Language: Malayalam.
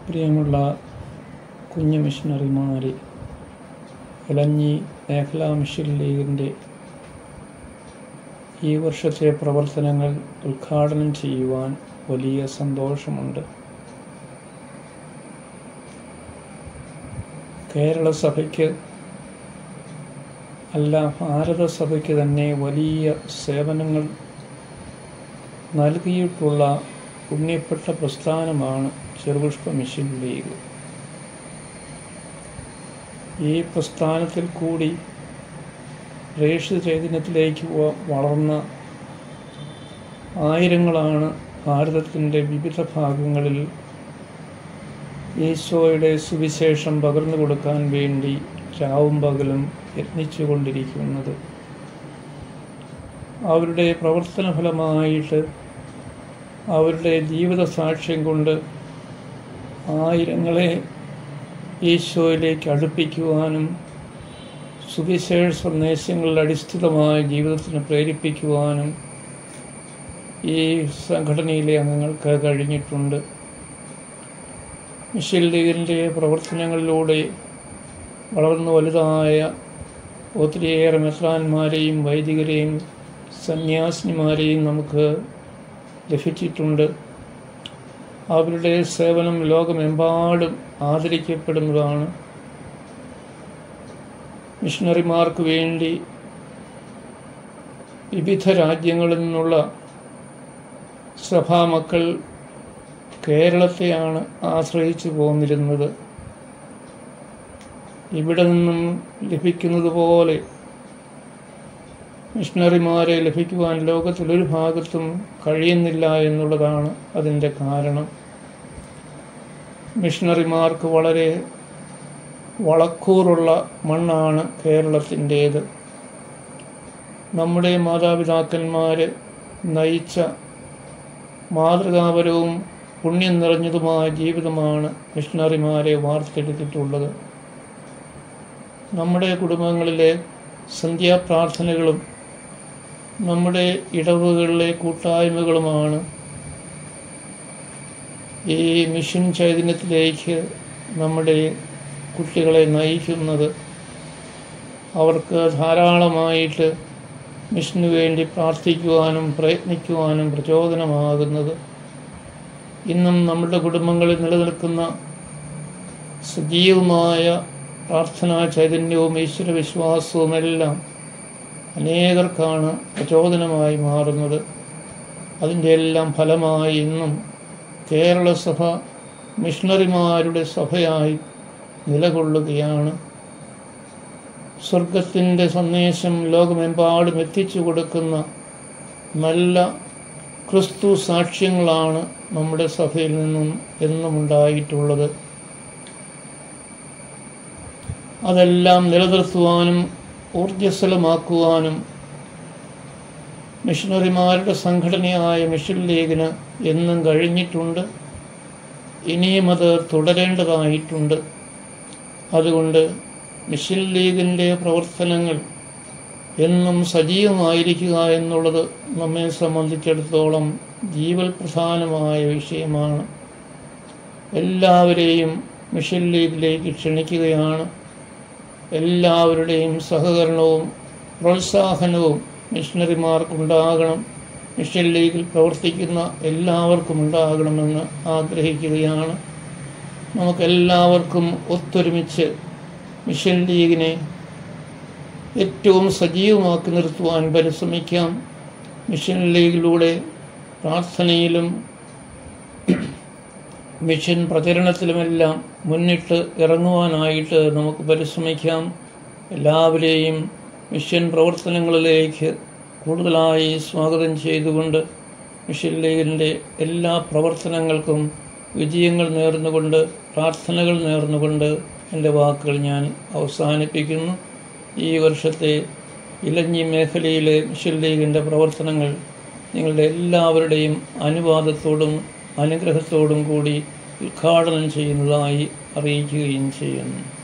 പ്രിയമുള്ള കുഞ്ഞു മിഷണറിമാരെ ഇലഞ്ഞി മേഖലാ മിഷൻ ലീഗിൻ്റെ ഈ വർഷത്തെ പ്രവർത്തനങ്ങൾ ഉദ്ഘാടനം ചെയ്യുവാൻ വലിയ സന്തോഷമുണ്ട് കേരള സഭയ്ക്ക് അല്ല ഭാരത സഭയ്ക്ക് തന്നെ വലിയ സേവനങ്ങൾ നൽകിയിട്ടുള്ള പുണ്യപ്പെട്ട പ്രസ്ഥാനമാണ് ചെറുപുഷ്പ മിഷൻ ലീഗ് ഈ പ്രസ്ഥാനത്തിൽ കൂടി പ്രേക്ഷിത ചൈതന്യത്തിലേക്ക് വ- വളർന്ന ആയിരങ്ങളാണ് ഭാരതത്തിൻ്റെ വിവിധ ഭാഗങ്ങളിൽ ഈശോയുടെ സുവിശേഷം പകർന്നു കൊടുക്കാൻ വേണ്ടി രാവും പകലും യത്നിച്ചു കൊണ്ടിരിക്കുന്നത് അവരുടെ പ്രവർത്തന ഫലമായിട്ട് അവരുടെ ജീവിത സാക്ഷ്യം കൊണ്ട് ആയിരങ്ങളെ ഈശോയിലേക്ക് അടുപ്പിക്കുവാനും സുവിശേഷ സന്ദേശങ്ങളിൽ അടിസ്ഥിതമായ ജീവിതത്തിന് പ്രേരിപ്പിക്കുവാനും ഈ സംഘടനയിലെ അംഗങ്ങൾക്ക് കഴിഞ്ഞിട്ടുണ്ട് മിഷൻ ലീഗിൻ്റെ പ്രവർത്തനങ്ങളിലൂടെ വളർന്നു വലുതായ ഒത്തിരിയേറെ മെത്രാന്മാരെയും വൈദികരെയും സന്യാസിനിമാരെയും നമുക്ക് ലഭിച്ചിട്ടുണ്ട് അവരുടെ സേവനം ലോകമെമ്പാടും ആദരിക്കപ്പെടുന്നതാണ് മിഷണറിമാർക്ക് വേണ്ടി വിവിധ രാജ്യങ്ങളിൽ നിന്നുള്ള സഭാമക്കൾ കേരളത്തെയാണ് ആശ്രയിച്ചു പോന്നിരുന്നത് ഇവിടെ നിന്നും ലഭിക്കുന്നത് പോലെ മിഷണറിമാരെ ലഭിക്കുവാൻ ലോകത്തിലൊരു ഭാഗത്തും കഴിയുന്നില്ല എന്നുള്ളതാണ് അതിൻ്റെ കാരണം മിഷണറിമാർക്ക് വളരെ വളക്കൂറുള്ള മണ്ണാണ് കേരളത്തിൻ്റേത് നമ്മുടെ മാതാപിതാക്കന്മാർ നയിച്ച മാതൃകാപരവും പുണ്യം നിറഞ്ഞതുമായ ജീവിതമാണ് മിഷണറിമാരെ വാർത്തെടുത്തിട്ടുള്ളത് നമ്മുടെ കുടുംബങ്ങളിലെ സന്ധ്യാപ്രാർത്ഥനകളും നമ്മുടെ ഇടവുകളിലെ കൂട്ടായ്മകളുമാണ് ഈ മിഷൻ ചൈതന്യത്തിലേക്ക് നമ്മുടെ കുട്ടികളെ നയിക്കുന്നത് അവർക്ക് ധാരാളമായിട്ട് മിഷന് വേണ്ടി പ്രാർത്ഥിക്കുവാനും പ്രയത്നിക്കുവാനും പ്രചോദനമാകുന്നത് ഇന്നും നമ്മുടെ കുടുംബങ്ങളിൽ നിലനിൽക്കുന്ന സജീവമായ പ്രാർത്ഥനാ ചൈതന്യവും ഈശ്വരവിശ്വാസവും എല്ലാം അനേകർക്കാണ് പ്രചോദനമായി മാറുന്നത് അതിൻ്റെ എല്ലാം ഫലമായി ഇന്നും കേരള സഭ മിഷണറിമാരുടെ സഭയായി നിലകൊള്ളുകയാണ് സ്വർഗത്തിൻ്റെ സന്ദേശം ലോകമെമ്പാടും എത്തിച്ചു കൊടുക്കുന്ന നല്ല ക്രിസ്തു സാക്ഷ്യങ്ങളാണ് നമ്മുടെ സഭയിൽ നിന്നും എന്നും ഉണ്ടായിട്ടുള്ളത് അതെല്ലാം നിലനിർത്തുവാനും ഊർജ്ജസ്വലമാക്കുവാനും മിഷണറിമാരുടെ സംഘടനയായ മിഷൻ ലീഗിന് എന്നും കഴിഞ്ഞിട്ടുണ്ട് ഇനിയും അത് തുടരേണ്ടതായിട്ടുണ്ട് അതുകൊണ്ട് മിഷൻ ലീഗിൻ്റെ പ്രവർത്തനങ്ങൾ എന്നും സജീവമായിരിക്കുക എന്നുള്ളത് നമ്മെ സംബന്ധിച്ചിടത്തോളം ജീവൽ പ്രധാനമായ വിഷയമാണ് എല്ലാവരെയും മിഷൻ ലീഗിലേക്ക് ക്ഷണിക്കുകയാണ് എല്ലാവരുടെയും സഹകരണവും പ്രോത്സാഹനവും മിഷണറിമാർക്കുണ്ടാകണം മിഷൻ ലീഗിൽ പ്രവർത്തിക്കുന്ന എല്ലാവർക്കും ഉണ്ടാകണമെന്ന് ആഗ്രഹിക്കുകയാണ് നമുക്കെല്ലാവർക്കും ഒത്തൊരുമിച്ച് മിഷൻ ലീഗിനെ ഏറ്റവും സജീവമാക്കി നിർത്തുവാൻ പരിശ്രമിക്കാം മിഷൻ ലീഗിലൂടെ പ്രാർത്ഥനയിലും മിഷൻ പ്രചരണത്തിലുമെല്ലാം മുന്നിട്ട് ഇറങ്ങുവാനായിട്ട് നമുക്ക് പരിശ്രമിക്കാം എല്ലാവരെയും മിഷൻ പ്രവർത്തനങ്ങളിലേക്ക് കൂടുതലായി സ്വാഗതം ചെയ്തുകൊണ്ട് മിഷൻ ലീഗിൻ്റെ എല്ലാ പ്രവർത്തനങ്ങൾക്കും വിജയങ്ങൾ നേർന്നുകൊണ്ട് പ്രാർത്ഥനകൾ നേർന്നുകൊണ്ട് എൻ്റെ വാക്കുകൾ ഞാൻ അവസാനിപ്പിക്കുന്നു ഈ വർഷത്തെ ഇലഞ്ഞി മേഖലയിലെ മിഷൻ ലീഗിൻ്റെ പ്രവർത്തനങ്ങൾ നിങ്ങളുടെ എല്ലാവരുടെയും അനുവാദത്തോടും അനുഗ്രഹത്തോടും കൂടി ഉദ്ഘാടനം ചെയ്യുന്നതായി അറിയിക്കുകയും ചെയ്യുന്നു